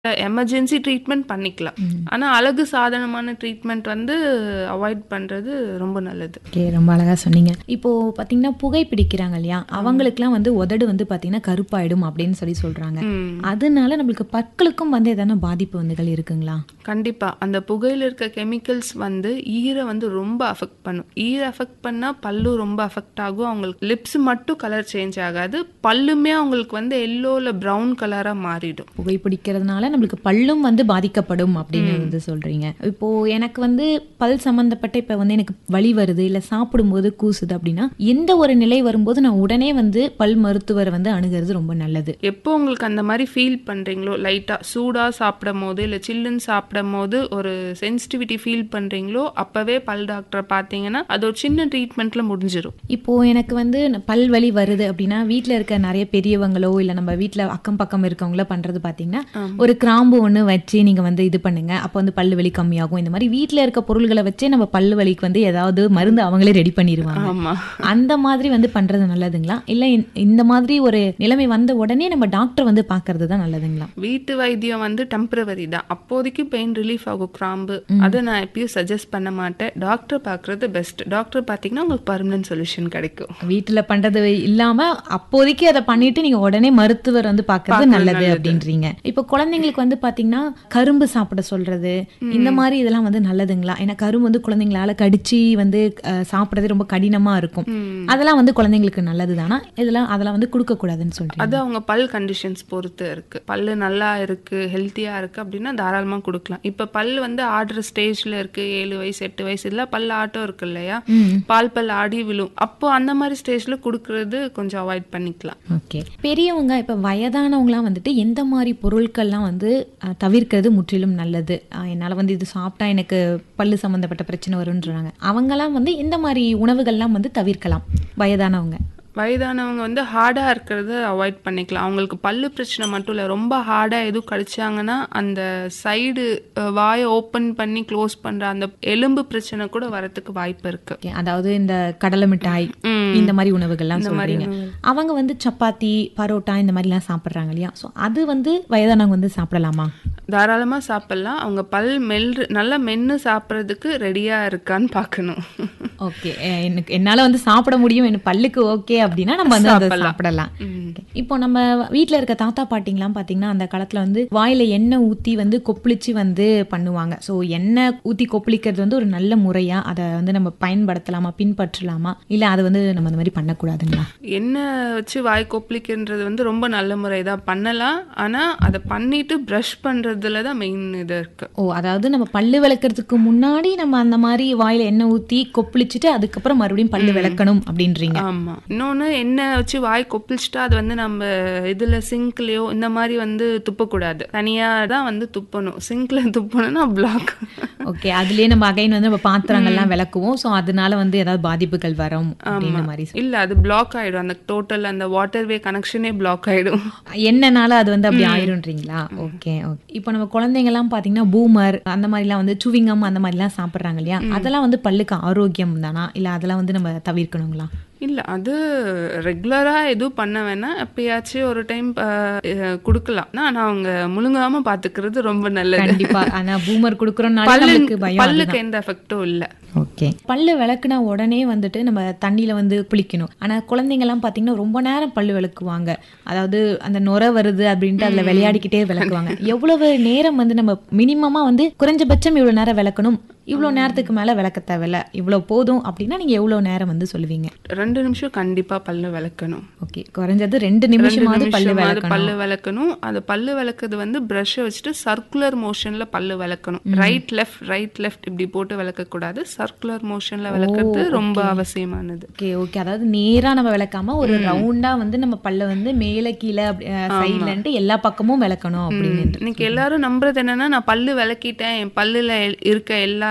Emergency treatment பண்ணிக்கலாம் ஆனா அழகு சாதனமான ட்ரீட்மெண்ட் வந்து அவாய்ட் பண்றது ரொம்ப நல்லது ஓகே ரொம்ப அழகா சொன்னீங்க இப்போ பாத்தீங்கன்னா புகை பிடிக்கிறாங்க இல்லையா அவங்களுக்குலாம் வந்து உதடு வந்து பாத்தீங்கன்னா கருப்பாயிடும் அப்படின்னு சொல்லி சொல்றாங்க ம். அதனால நம்மளுக்கு பற்களுக்கும் வந்து எதனா பாதிப்பு வந்துகள் இருக்குங்களா கண்டிப்பா அந்த புகையில இருக்க கெமிக்கல்ஸ் வந்து ஈரை வந்து ரொம்ப அஃபெக்ட் பண்ணும் ஈரை அஃபெக்ட் பண்ணா பல்லு ரொம்ப அஃபெக்ட் ஆகும் அவங்களுக்கு லிப்ஸ் மட்டும் கலர் சேஞ்ச் ஆகாது பல்லுமே அவங்களுக்கு வந்து எல்லோல பிரவுன் கலரா மாறிடும் புகை பிடிக்கிறதுனால நம்மளுக்கு பல்லும் வந்து பாதிக்கப்படும் அப்படின்னு வந்து சொல்றீங்க இப்போ எனக்கு வந்து பல் சம்பந்தப்பட்ட இப்ப வந்து எனக்கு வலி வருது இல்ல சாப்பிடும்போது கூசுது அப்படின்னா எந்த ஒரு நிலை வரும்போது நான் உடனே வந்து பல் மருத்துவரை வந்து அணுகிறது ரொம்ப நல்லது எப்போ உங்களுக்கு அந்த மாதிரி ஃபீல் பண்றீங்களோ லைட்டா சூடா சாப்பிடும் போது இல்ல சில்லுன்னு சாப்பிடும் போது ஒரு சென்சிட்டிவிட்டி ஃபீல் பண்றீங்களோ அப்பவே பல் டாக்டரை பார்த்தீங்கன்னா அது ஒரு சின்ன ட்ரீட்மெண்ட்ல முடிஞ்சிடும் இப்போ எனக்கு வந்து ந- பல் வலி வருது அப்படின்னா வீட்ல இருக்க நிறைய பெரியவங்களோ இல்ல நம்ம வீட்ல அக்கம் பக்கம் இருக்கவங்களோ பண்றது பாத்தீங்கன்னா ஒரு கிராம்பு ஒண்ணு வச்சு நீங்க வந்து இது பண்ணுங்க அப்போ வந்து பல்லு வலி கம்மியாகும் இந்த மாதிரி வீட்ல இருக்க பொருள்களை வச்சே நம்ம பல்லு வலிக்கு வந்து ஏதாவது மருந்து அவங்களே ரெடி பண்ணிடுவாங்க ஆமா அந்த மாதிரி வந்து பண்றது நல்லதுங்களா இல்ல இந்த- இந்த மாதிரி ஒரு நிலைமை வந்த உடனே நம்ம டாக்டர் வந்து பாக்குறது தான் நல்லதுங்களா வீட்டு வைத்தியம் வந்து டெம்பரவரி தான் அப்போதைக்கு பெயின் ரிலீஃப் ஆகும் கிராம்பு அதை நான் எப்பயும் சஜஸ்ட் பண்ண மாட்டேன் டாக்டர் பார்க்கறது பெஸ்ட் டாக்டர் பார்த்தீங்கன்னா உங்களுக்கு பர்மனன்ட் சொல்யூஷன் கிடைக்கும் வீட்டுல பண்றது இல்லாம அப்போதைக்கு அதை பண்ணிட்டு நீங்க உடனே மருத்துவர் வந்து பாக்குறது நல்லது அப்படின்றீங்க இப்போ குழந்தைங்களுக்கு வந்து பாத்தீங்கன்னா கரும்பு சாப்பிட சொல்றது இந்த மாதிரி இதெல்லாம் வந்து நல்லதுங்களா ஏன்னா கரும்பு வந்து குழந்தைங்களால கடிச்சு வந்து அஹ், சாப்பிடுறது ரொம்ப கடினமா இருக்கும் அதெல்லாம் வந்து குழந்தைங்களுக்கு நல்லது தானா இதெல்லாம் அதெல்லாம் வந்து கொடுக்க கூடாதுன்னு சொல்றீங்க அது அவங்க பல் கண்டிஷன்ஸ் பொறுத்து இருக்கு பல்லு நல்லா இருக்கு ஹெல்த்தியா இருக்கு அப்படின்னா தாராளமா கொடுக்கலாம் இப்ப பல் வந்து ஆடுற ஸ்டேஜ்ல இருக்கு ஏழு வயசு எட்டு வயசு இல்ல பல் ஆட்டம் இருக்கு இல்லையா பால் பல் ஆடி விழும் அப்போ அந்த மாதிரி ஸ்டேஜ்ல கொடுக்கறது கொஞ்சம் அவாய்ட் பண்ணிக்கலாம் ஓகே பெரியவங்க இப்ப வயதானவங்கலாம் வந்துட்டு எந்த மாதிரி பொருட்கள்லாம் வந்து அஹ், தவிர்க்கிறது முற்றிலும் நல்லது அஹ், என்னால வந்து இது சாப்பிட்டா எனக்கு பல்லு சம்பந்தப்பட்ட பிரச்சனை வரும்ன்றாங்க அவங்கலாம் வந்து எந்த மாதிரி உணவுகள்லாம் வந்து தவிர்க்கலாம் வயதானவங்க வயதானவங்க வந்து ஹார்டா இருக்கிறத அவாய்ட் பண்ணிக்கலாம் அவங்களுக்கு பல்லு பிரச்சனை மட்டும் இல்ல ரொம்ப ஹார்டா எதுவும் கடிச்சாங்கன்னா அந்த சைடு வாயை ஓப்பன் பண்ணி க்ளோஸ் பண்ற அந்த எலும்பு பிரச்சனை கூட வரதுக்கு வாய்ப்பு இருக்கு Okay, அதாவது இந்த கடலை மிட்டாய் ம். இந்த மாதிரி உணவுகள்லாம் சொல்றீங்க அவங்க வந்து சப்பாத்தி பரோட்டா இந்த மாதிரிலாம் சாப்பிட்றாங்க இல்லையா ஸோ அது வந்து வயதானவங்க வந்து சாப்பிடலாமா தாராளமா சாப்பிடலாம் அவங்க பல் மெல் நல்லா மென்னு சாப்பிட்றதுக்கு ரெடியா இருக்கான்னு பார்க்கணும் ஓகே எனக்கு என்னால வந்து சாப்பிட முடியும் எனக்கு பல்லுக்கு ஓகே அப்படின்னா நம்ம வந்து அதை சாப்பிடலாம் Okay. இப்போ நம்ம வீட்ல இருக்க தாத்தா பாட்டிங்கலாம் பாத்தீங்கன்னா அந்த காலத்துல வந்து வாயில எண்ணெய் ஊத்தி வந்து கொப்பளிச்சு வந்து பண்ணுவாங்க ஸோ எண்ணெய் ஊத்தி கொப்பளிக்கிறது வந்து ஒரு நல்ல முறையா அதை வந்து நம்ம பயன்படுத்தலாமா பின்பற்றலாமா இல்ல அதை வந்து நம்ம அந்த மாதிரி பண்ணக்கூடாதுங்களா எண்ணெய் வச்சு வாய் கொப்பளிக்கின்றது வந்து ரொம்ப நல்ல முறை தான் பண்ணலாம் ஆனா அதை பண்ணிட்டு ப்ரஷ் பண்றதுல தான் மெயின் இது இருக்கு ஓ அதாவது நம்ம பல்லு விளக்குறதுக்கு முன்னாடி நம்ம அந்த மாதிரி வாயில எண்ணெய் ஊத்தி கொப்பளிச்சுட்டு அதுக்கப்புறம் மறுபடியும் பல்லு விளக்கணும் அப்படின்றீங்க ஆமா இன்னொன்னு எண்ணெய் வச்சு வாய் கொப்பளிச்சுட்டா அது வந்து நம்ம இதுல சிங்க்லயோ இந்த மாதிரி வந்து துப்பக்கூடாது தனியா தான் வந்து துப்பணும் சிங்க்ல துப்பணும்னா பிளாக் ஓகே அதுலயே நம்ம அகைன் வந்து நம்ம பாத்திரங்கள்லாம் விளக்குவோம் ஸோ அதனால வந்து ஏதாவது பாதிப்புகள் வரும் அப்படின்ற மாதிரி சொல்~ இல்ல அது பிளாக் ஆயிடும் அந்த டோட்டல் அந்த வாட்டர்வே கனெக்ஷனே பிளாக் ஆயிடும் என்னனால அது வந்து அப்படி ஆயிரும்ன்றீங்களா ஓகே ஓகே இப்போ நம்ம குழந்தைங்க எல்லாம் பாத்தீங்கன்னா பூமர் அந்த மாதிரிலாம் வந்து சுவிங்கம் அந்த மாதிரிலாம் சாப்பிடுறாங்க இல்லையா அதெல்லாம் வந்து பல்லுக்கு ஆரோக்கியம் தானா இல்ல அதெல்லாம் வந்து நம்ம தவிர்க்கணுங்களா இல்ல அது ரெகுலரா எதுவும் பண்ண வேணாம் எப்பயாச்சும் ஒரு டைம் கொடுக்கலாம் ஆனா அவங்க முழுங்காம பாத்துக்கிறது ரொம்ப நல்லது கண்டிப்பா ஆனா பூமர் கொடுக்குறோம்னால பல்லு நம்மளுக்கு பயம் பல்லுக்கு எந்த எஃபெக்டும் இல்ல ஓகே பல்லு விளக்குனா உடனே வந்துட்டு நம்ம தண்ணியில வந்து குளிக்கணும் ஆனா குழந்தைங்க எல்லாம் பாத்தீங்கன்னா ரொம்ப நேரம் பல்லு விளக்குவாங்க அதாவது அந்த நுர வருது அப்படின்ட்டு அதுல விளையாடிக்கிட்டே விளக்குவாங்க எவ்வளவு நேரம் வந்து நம்ம மினிமமா வந்து குறைஞ்சபட்சம் இவ்வளவு நேரம் விளக்கணும் இவ்வளவு நேரத்துக்கு மேல விளக்க தேவையில்ல இவ்வளவு போதும் அப்படின்னா நீங்க எவ்வளவு நேரம் வந்து சொல்லுவீங்க ரெண்டு நிமிஷம் கண்டிப்பா பல்லு விளக்கணும் ஓகே குறைஞ்சது ரெண்டு ரெண்டு நிமிஷமாவது பல்லு நிமிஷமாவது விளக்கணும் பல்லு விளக்கணும் அது பல்லு விளக்குறது வந்து ப்ரஷ்ஷை வச்சுட்டு சர்க்குலர் மோஷன்ல பல்லு விளக்கணும் ரைட் லெஃப்ட் ரைட் லெஃப்ட் இப்படி போட்டு விளக்க கூடாது சர்க்குலர் மோஷன்ல விளக்குறது ரொம்ப அவசியமானது ஓகே ஓகே அதாவது நேரா நம்ம விளக்காம ஒரு ரவுண்டா வந்து நம்ம பல்ல வந்து மேல கீழே சைட்லன்ட்டு எல்லா பக்கமும் விளக்கணும் அப்படின்னு இன்னைக்கு எல்லாரும் நம்புறது என்னன்னா நான் பல்லு விளக்கிட்டேன் என் பல்லுல எல்- இருக்க எல்லா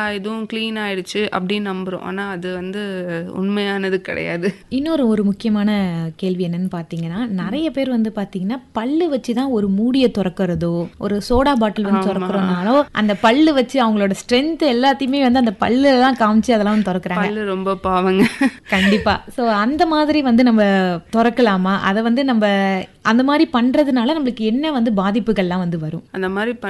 இதுவும் க்ளீன் ஆயிடுச்சு அப்படின்னு நம்புறோம் ஆனா அது வந்து உண்மையானது கிடையாது இன்னொரு ஒரு முக்கியமான கேள்வி என்னன்னு பார்த்தீங்கன்னா நிறைய பேர் வந்து பார்த்தீங்கன்னா பல்லு வச்சு தான் ஒரு மூடியை திறக்கிறதோ ஒரு சோடா பாட்டில் வந்து திறக்கிறோனாலோ அந்த பல்லு வச்சு அவங்களோட ஸ்ட்ரென்த் எல்லாத்தையுமே வந்து அந்த பல்லு தான் காமிச்சு அதெல்லாம் வந்து திறக்கிறாங்க பல்லு ரொம்ப பாவங்க கண்டிப்பா சோ அந்த மாதிரி வந்து நம்ம திறக்கலாமா அதை வந்து நம்ம அந்த மாதிரி பண்றதுனால நம்மளுக்கு என்ன வந்து பாதிப்புகள்லாம் வந்து வரும் அந்த மாதிரி